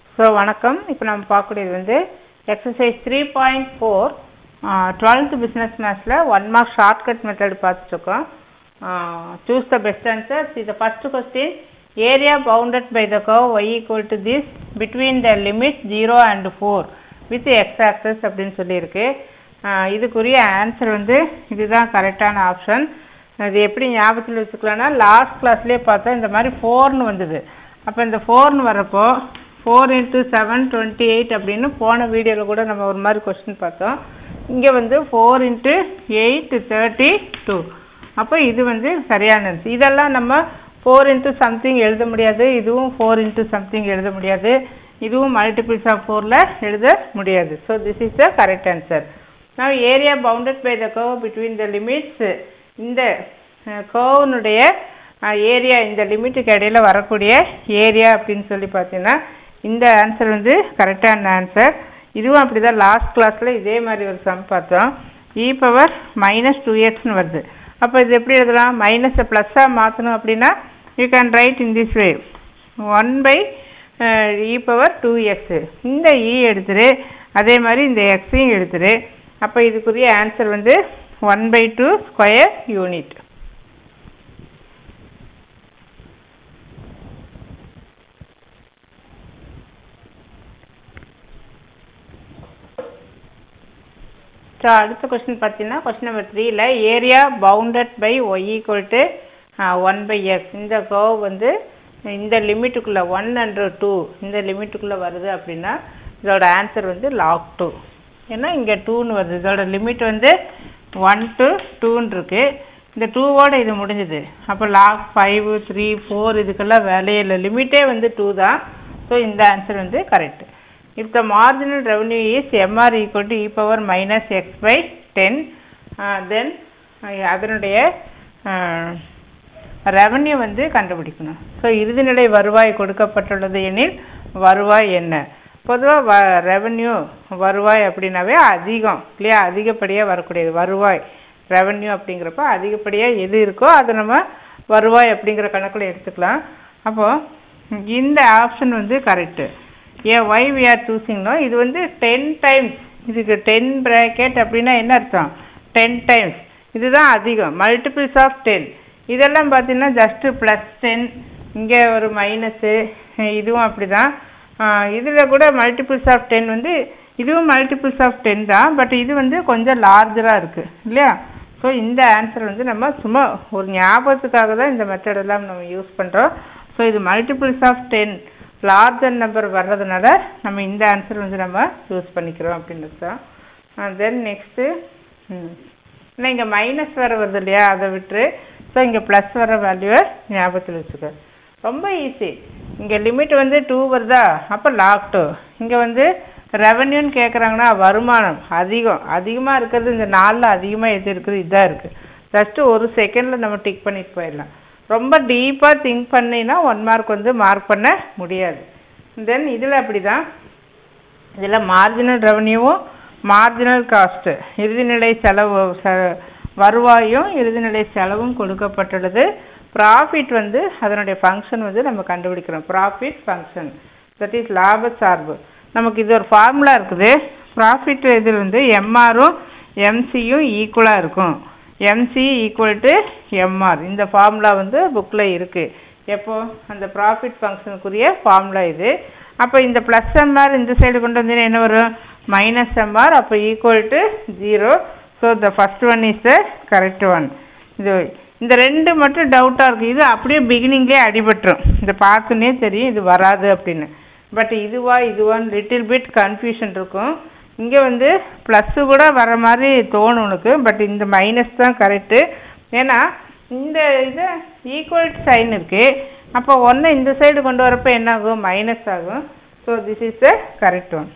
So வணக்கம் இப்போ நம்ம பார்க்கக்கூடியது வந்து exercise three point four twelfth business மேத்ஸில் ஒன் மார்க் ஷார்ட்கட் மெத்தட் பார்த்துட்ருக்கோம் choose the best answer see the first question area bounded by the curve y equal to this between the limit zero and four with x axis அப்படின்னு சொல்லியிருக்கு ஆஹ் இதுக்குரிய answer வந்து இதுதான் கரெக்டான option இது எப்படி ஞாபகத்தில் வச்சுக்கலாம்னா லாஸ்ட் கிளாஸ்லேயே பார்த்தா இந்த மாதிரி ஃபோர்னு வந்தது அப்போ இந்த ஃபோர்னு வரப்போ four into seven twenty eight அப்படின்னு போன வீடியோவில் கூட நம்ம ஒரு மாதிரி கொஸ்டின் பார்த்தோம் இங்கே வந்து four into eight thirty two அப்போ இது வந்து சரியான answer. இதெல்லாம் நம்ம ஃபோர் இன்ட்டு சம்திங் எழுத முடியாது இதுவும் ஃபோர் இன்ட்டு சம்திங் எழுத முடியாது இதுவும் மல்டிபிள்ஸ் ஆஃப் ஃபோரில் எழுத முடியாது so this is the correct answer now area bounded by the curve between the limits இந்த கர்வனுடைய ஏரியா இந்த லிமிட்டுக்கு இடையில வரக்கூடிய ஏரியா அப்படின்னு சொல்லி பார்த்தீங்கன்னா இந்த ஆன்சர் வந்து கரெக்டான ஆன்சர் இதுவும் அப்படிதான் லாஸ்ட் கிளாஸில் இதே மாதிரி ஒரு சம் பார்த்தோம் இ பவர் மைனஸ் டூ எக்ஸ்னு வருது அப்போ இது எப்படி எழுதலாம் மைனஸை ப்ளஸ்ஸாக மாற்றணும் அப்படின்னா you can write in this way one by e power two x இந்த இ எடுத்துரு அதே மாதிரி இந்த எக்ஸையும் எடுத்துரு அப்போ இதுக்குரிய ஆன்சர் வந்து one by two square unit so அடுத்த கொஸ்டின் பார்த்தீங்கன்னா கொஸ்டின் நம்பர் த்ரீல area bounded by y equal to one by x இந்த கர்வ் வந்து இந்த லிமிட்டுக்குள்ளே ஒன் அண்ட் டூ இந்த லிமிட்டுக்குள்ளே வருது அப்படின்னா இதோட ஆன்சர் வந்து லாக் டூ ஏன்னா இங்கே டூன்னு வருது இதோட லிமிட் வந்து ஒன் டு டூன்னு இருக்கு இந்த டூவோட இது முடிஞ்சுது அப்போ லாக் ஃபைவ் த்ரீ ஃபோர் இதுக்கெல்லாம் வேலையே இல்லை லிமிட்டே வந்து டூ தான் ஸோ இந்த ஆன்சர் வந்து correct if the marginal revenue is MR equal to e power minus x by ten then அதனுடைய ரெவன்யூ வந்து கண்டுபிடிக்கணும் ஸோ இறுதிநிலை வருவாய் கொடுக்கப்பட்டுள்ளது எனில் வருவாய் என்ன பொதுவாக வ ரெவன்யூ வருவாய் அப்படின்னாவே அதிகம் இல்லையா அதிகப்படியாக வரக்கூடியது வருவாய் ரெவன்யூ அப்படிங்கிறப்ப அதிகப்படியாக எது இருக்கோ அதை நம்ம வருவாய் அப்படிங்கிற கணக்கில் எடுத்துக்கலாம் அப்போது இந்த ஆப்ஷன் வந்து கரெக்டு ஏன் ஒய் வி ஆர் சூஸிங்னோ இது வந்து டென் டைம்ஸ் இதுக்கு டென் ப்ராக்கெட் அப்படின்னா என்ன அர்த்தம் டென் டைம்ஸ் இதுதான் அதிகம் மல்டிபிள்ஸ் ஆஃப் டென் இதெல்லாம் பார்த்தீங்கன்னா ஜஸ்ட்டு ப்ளஸ் டென் இங்கே ஒரு மைனஸு இதுவும் அப்படி தான் இதில் கூட மல்டிபிள்ஸ் ஆஃப் டென் வந்து இதுவும் மல்டிபிள்ஸ் ஆஃப் டென் தான் பட் இது வந்து கொஞ்சம் லார்ஜராக இருக்குது இல்லையா ஸோ இந்த ஆன்சர் வந்து நம்ம சும்மா ஒரு ஞாபகத்துக்காக தான் இந்த மெத்தடெல்லாம் நம்ம யூஸ் பண்ணுறோம் ஸோ இது multiples of ten larger number வர்றதுனால நம்ம இந்த ஆன்சர் வந்து நம்ம யூஸ் பண்ணிக்கிறோம் அப்படின்றது தான் தென் நெக்ஸ்ட்டு இல்லை இங்கே மைனஸ் வர வருது இல்லையா அதை விட்டுரு ஸோ இங்கே ப்ளஸ் வர வேல்யூவை ஞாபகத்தில் வச்சுக்க ரொம்ப ஈஸி இங்கே லிமிட் வந்து டூ வருதா அப்போ லாக் டூ இங்கே வந்து ரெவன்யூன்னு கேட்குறாங்கன்னா வருமானம் அதிகம் அதிகமாக இருக்கிறது இந்த நாளில் அதிகமாக எது இருக்குது இதாக இருக்குது ஜஸ்ட்டு ஒரு செகண்டில் நம்ம டிக் பண்ணிட்டு போயிடலாம் ரொம்ப டீப்பாக திங்க் பண்ணினா ஒன் மார்க் வந்து மார்க் பண்ண முடியாது தென் இதில் அப்படி தான் இதில் மார்ஜினல் ரெவன்யூவும் மார்ஜினல் காஸ்ட்டு இறுதிநிலை செலவு ச வருவாயும் இறுதிநிலை செலவும் கொடுக்கப்பட்டுள்ளது ப்ராஃபிட் வந்து அதனுடைய ஃபங்க்ஷன் வந்து நம்ம கண்டுபிடிக்கிறோம் ப்ராஃபிட் ஃபங்க்ஷன் தட் இஸ் லாப சார்பு நமக்கு இது ஒரு ஃபார்முலா இருக்குது ப்ராஃபிட் இதில் வந்து எம்ஆரும் எம்சியும் ஈக்குவலாக இருக்கும் எம்சி ஈக்குவல் டு எம்ஆர் இந்த ஃபார்முலா வந்து புக்கில் இருக்குது எப்போ அந்த ப்ராஃபிட் ஃபங்க்ஷனுக்குரிய ஃபார்முலா இது அப்போ இந்த ப்ளஸ் எம்ஆர் இந்த சைடு கொண்டு வந்தீங்கன்னா என்ன வரும் மைனஸ் எம்ஆர் அப்போ equal to zero so the first one is the correct one இது இந்த ரெண்டு மட்டும் டவுட்டாக இருக்குது இது அப்படியே பிகினிங்லேயே அடிபட்டுரும் இந்த பார்த்துனே தெரியும் இது வராது அப்படின்னு பட் இதுவா இதுவான்னு லிட்டில் பிட் கன்ஃபியூஷன் இருக்கும் இங்கே வந்து ப்ளஸ்ஸு கூட வர மாதிரி தோணும் உனக்கு பட் இந்த மைனஸ் தான் கரெக்டு ஏன்னா இந்த இது ஈக்குவல் சைன் இருக்குது அப்போ ஒன்று இந்த சைடு கொண்டு வரப்போ என்ன ஆகும் மைனஸ் ஆகும் so this is the correct one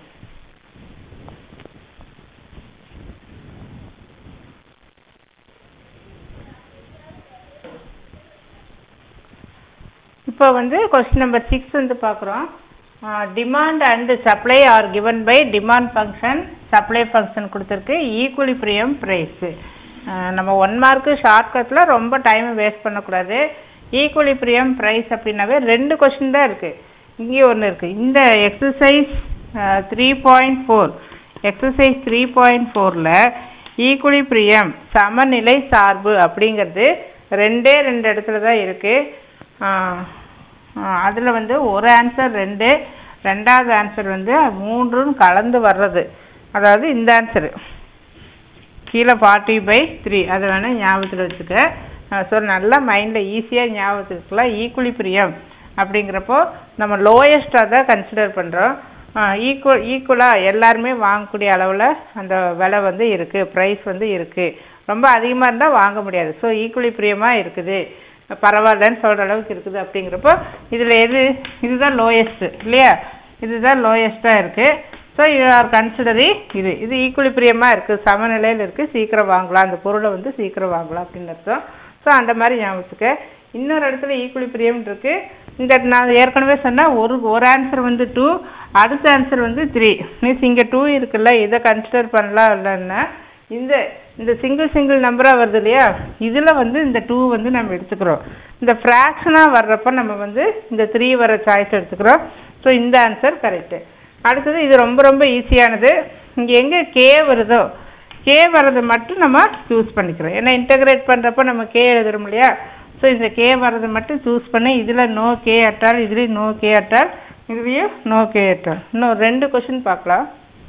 இப்போ வந்து கொஸ்டின் நம்பர் சிக்ஸ் வந்து பார்க்குறோம் demand and supply are given by demand function supply function கொடுத்துருக்கு ஈக்குலிப்ரியம் ப்ரைஸு நம்ம ஒன் மார்க்கு ஷார்ட்கட்டில் ரொம்ப டைம் வேஸ்ட் பண்ணக்கூடாது ஈக்குலிப்ரியம் ப்ரைஸ் அப்படின்னாவே ரெண்டு கொஸ்டின் தான் இருக்குது இங்கே ஒன்று இருக்குது இந்த exercise three point four exercise three point ஃபோரில் ஈக்குலிபிரியம் சமநிலை சார்பு அப்படிங்கிறது ரெண்டே ரெண்டு இடத்துல தான் இருக்குது அதில் வந்து ஒரு ஆன்சர் ரெண்டு ரெண்டாவது ஆன்சர் வந்து மூன்றும் கலந்து வர்றது அதாவது இந்த ஆன்சரு கீழே ஃபார்ட்டி பை த்ரீ அதை வேணால் ஞாபகத்தில் வச்சுக்க ஸோ நல்லா மைண்டில் ஈஸியாக ஞாபகத்துக்குலாம் ஈக்குலிபிரியம் அப்படிங்கிறப்போ நம்ம லோயஸ்ட்டாக தான் கன்சிடர் பண்ணுறோம் ஈக்குவல் ஈக்குவலாக எல்லாருமே வாங்கக்கூடிய அளவில் அந்த விலை வந்து இருக்குது ப்ரைஸ் வந்து இருக்குது ரொம்ப அதிகமாக இருந்தால் வாங்க முடியாது ஸோ ஈக்குலிபிரியமாக இருக்குது பரவாயில்லன்னு சொல்கிற அளவுக்கு இருக்குது அப்படிங்கிறப்போ இதில் எது இதுதான் லோயஸ்ட்டு இல்லையா இதுதான் லோயஸ்ட்டாக இருக்குது ஸோ யூ ஆர் கன்சிடரி இது இது ஈக்குலிபிரியமாக இருக்குது சமநிலையில் இருக்குது சீக்கிரம் வாங்கலாம் அந்த பொருளை வந்து சீக்கிரம் வாங்கலாம் அப்படின்னு அர்த்தம் ஸோ அந்த மாதிரி ஞாபகத்துக்கு இன்னொரு இடத்துல ஈக்குலிபிரியம் இருக்குது இந்த நான் ஏற்கனவே சொன்னேன் ஒரு ஒரு ஆன்சர் வந்து டூ அடுத்த ஆன்சர் வந்து த்ரீ மீன்ஸ் இங்கே டூ இருக்குல்ல இதை கன்சிடர் பண்ணலாம் இல்லைன்னா இந்த இந்த சிங்கிள் சிங்கிள் நம்பராக வருது இல்லையா இதில் வந்து இந்த டூ வந்து நம்ம எடுத்துக்கிறோம் இந்த ஃப்ராக்ஷனாக வர்றப்ப நம்ம வந்து இந்த த்ரீ வர சாய்ஸ் எடுத்துக்கிறோம் ஸோ இந்த ஆன்சர் கரெக்டு அடுத்தது இது ரொம்ப ரொம்ப ஈஸியானது இங்கே எங்கே கே வருதோ கே வர்றது மட்டும் நம்ம சூஸ் பண்ணிக்கிறோம் ஏன்னா இன்டகிரேட் பண்ணுறப்ப நம்ம கே எழுதுறோம் இல்லையா ஸோ இந்த கே வர்றது மட்டும் சூஸ் பண்ணி இதில் நோ கே அட்டால் இதுலேயும் நோ கே அட்டால் இதுலேயும் நோ கே அட்டால் இன்னும் ரெண்டு கொஷின் பார்க்கலாம்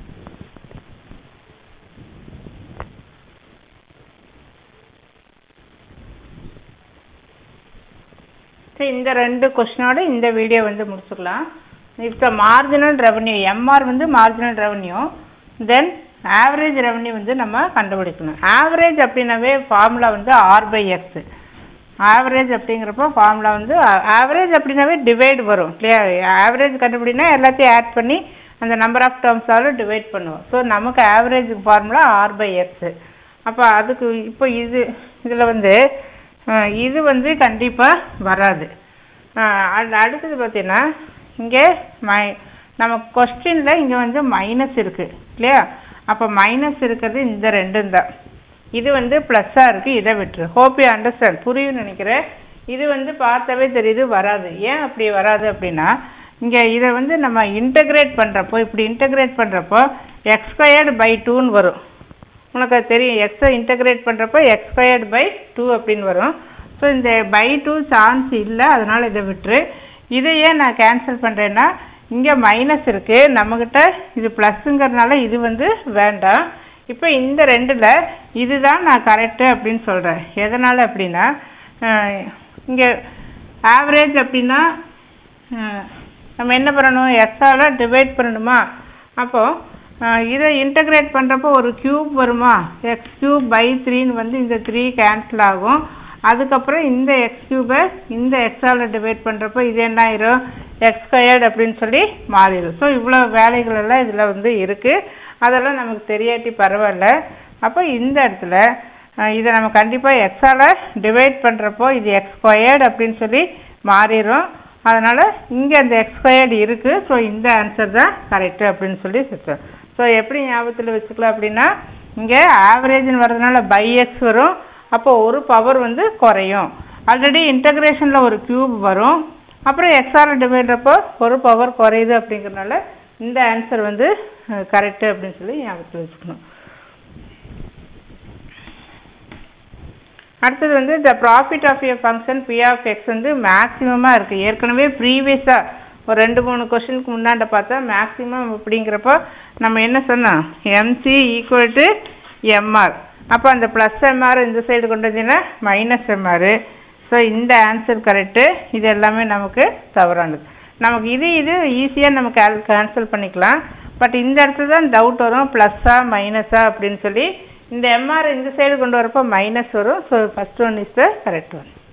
சரி இந்த ரெண்டு கொஷினோட இந்த வீடியோ வந்து முடிச்சுக்கலாம் இப்போ மார்ஜினல் ரெவன்யூ எம்ஆர் வந்து marginal revenue then average revenue வந்து நம்ம கண்டுபிடிக்கணும் ஆவரேஜ் அப்படின்னாவே ஃபார்முலா வந்து ஆர் பை எக்ஸ் ஆவரேஜ் அப்படிங்கிறப்போ ஃபார்முலா வந்து ஆவரேஜ் அப்படின்னாவே டிவைட் வரும் இல்லையா ஆவரேஜ் கண்டுபிடினா எல்லாத்தையும் ஆட் பண்ணி அந்த நம்பர் ஆஃப் டேர்ம்ஸால டிவைட் பண்ணுவோம் ஸோ நமக்கு average formula R by x அப்போ அதுக்கு இப்போ இது இதில் வந்து இது வந்து கண்டிப்பாக வராது அடுத்தது பார்த்தீங்கன்னா இங்கே மை நம்ம கொஸ்டினில் இங்கே வந்து மைனஸ் இருக்குது இல்லையா அப்போ மைனஸ் இருக்கிறது இந்த ரெண்டும் தான் இது வந்து ப்ளஸ்ஸாக இருக்குது இதை விட்டுரு ஹோப் யூ அண்டர்ஸ்டாண்ட் புரியும்னு நினைக்கிறேன் இது வந்து பார்த்தாவே தெரியுது வராது ஏன் அப்படி வராது அப்படின்னா இங்கே இதை வந்து நம்ம இன்டகிரேட் பண்ணுறப்போ இப்படி இன்டகிரேட் பண்ணுறப்போ எக்ஸ் ஸ்கொயர்டு பை டூன்னு வரும் உனக்கு அது தெரியும் எக்ஸை இன்டகிரேட் பண்ணுறப்போ எக்ஸ் ஸ்கொயர்டு பை டூ அப்படின்னு வரும் ஸோ இந்த பை டூ சான்ஸ் இல்லை அதனால் இதை விட்டுரு இதை ஏன் நான் கேன்சல் பண்ணுறேன்னா இங்கே மைனஸ் இருக்குது நம்மக்கிட்ட இது ப்ளஸ்ஸுங்கிறதுனால இது வந்து வேண்டாம் இப்போ இந்த ரெண்டில் இதுதான் நான் கரெக்டு அப்படின்னு சொல்கிறேன் எதனால் அப்படின்னா இங்கே ஆவரேஜ் அப்படின்னா நம்ம என்ன பண்ணணும் எக்ஸால் டிவைட் பண்ணணுமா அப்போது இதை இன்டகிரேட் பண்ணுறப்போ ஒரு க்யூப் வருமா எக்ஸ் க்யூப் பை த்ரீன்னு வந்து இந்த த்ரீ கேன்சல் ஆகும் அதுக்கப்புறம் இந்த எக்ஸ் க்யூபை இந்த எக்ஸால் டிவைட் பண்ணுறப்போ இது என்ன ஆயிரும் எக்ஸ் ஸ்கொயர்டு அப்படின்னு சொல்லி மாறிடும் ஸோ இவ்வளோ வேலைகள் எல்லாம் இதில் வந்து இருக்குது அதெல்லாம் நமக்கு தெரியாட்டி பரவாயில்ல அப்போ இந்த இடத்துல இதை நம்ம கண்டிப்பாக எக்ஸால் டிவைட் பண்ணுறப்போ இது எக்ஸ் ஸ்கொயர்டு அப்படின்னு சொல்லி மாறிடும் அதனால் இங்கே அந்த எக்ஸ் ஸ்கொயர்டு இருக்குது ஸோ இந்த ஆன்சர் தான் கரெக்டு அப்படின்னு சொல்லி சொல்கிறோம் ஸோ எப்படி ஞாபகத்தில் வச்சுக்கலாம் அப்படின்னா இங்கே ஆவரேஜ்னு வர்றதுனால பை எக்ஸ் வரும் அப்போ ஒரு பவர் வந்து குறையும் ஆல்ரெடி இன்டகிரேஷனில் ஒரு க்யூப் வரும் அப்புறம் எக்ஸால் டிவைட்றப்போ ஒரு பவர் குறையுது அப்படிங்கிறனால இந்த ஆன்சர் வந்து கரெக்டு அப்படின்னு சொல்லி ஞாபகத்தில் வச்சுக்கணும் அடுத்தது வந்து the profit of a function P of x வந்து மேக்ஸிமமாக இருக்குது ஏற்கனவே ப்ரீவியஸாக ஒரு ரெண்டு மூணு கொஷினுக்கு முன்னாண்ட பார்த்தா மேக்ஸிமம் அப்படிங்கிறப்போ நம்ம என்ன சொன்னோம் எம்சி ஈக்குவல் டு எம்ஆர் அப்போ அந்த ப்ளஸ் எம்ஆர் இந்த சைடு கொண்டு வந்தீங்கன்னா மைனஸ் எம்ஆர் ஸோ இந்த ஆன்சர் கரெக்டு இது எல்லாமே நமக்கு தவறானது நமக்கு இது இது ஈஸியாக நம்ம கேல் கேன்சல் பண்ணிக்கலாம் பட் இந்த இடத்துல தான் டவுட் வரும் ப்ளஸ்ஸா மைனஸா அப்படின்னு சொல்லி இந்த எம்ஆர் இந்த சைடு கொண்டு வரப்போ மைனஸ் வரும் so first one is the correct one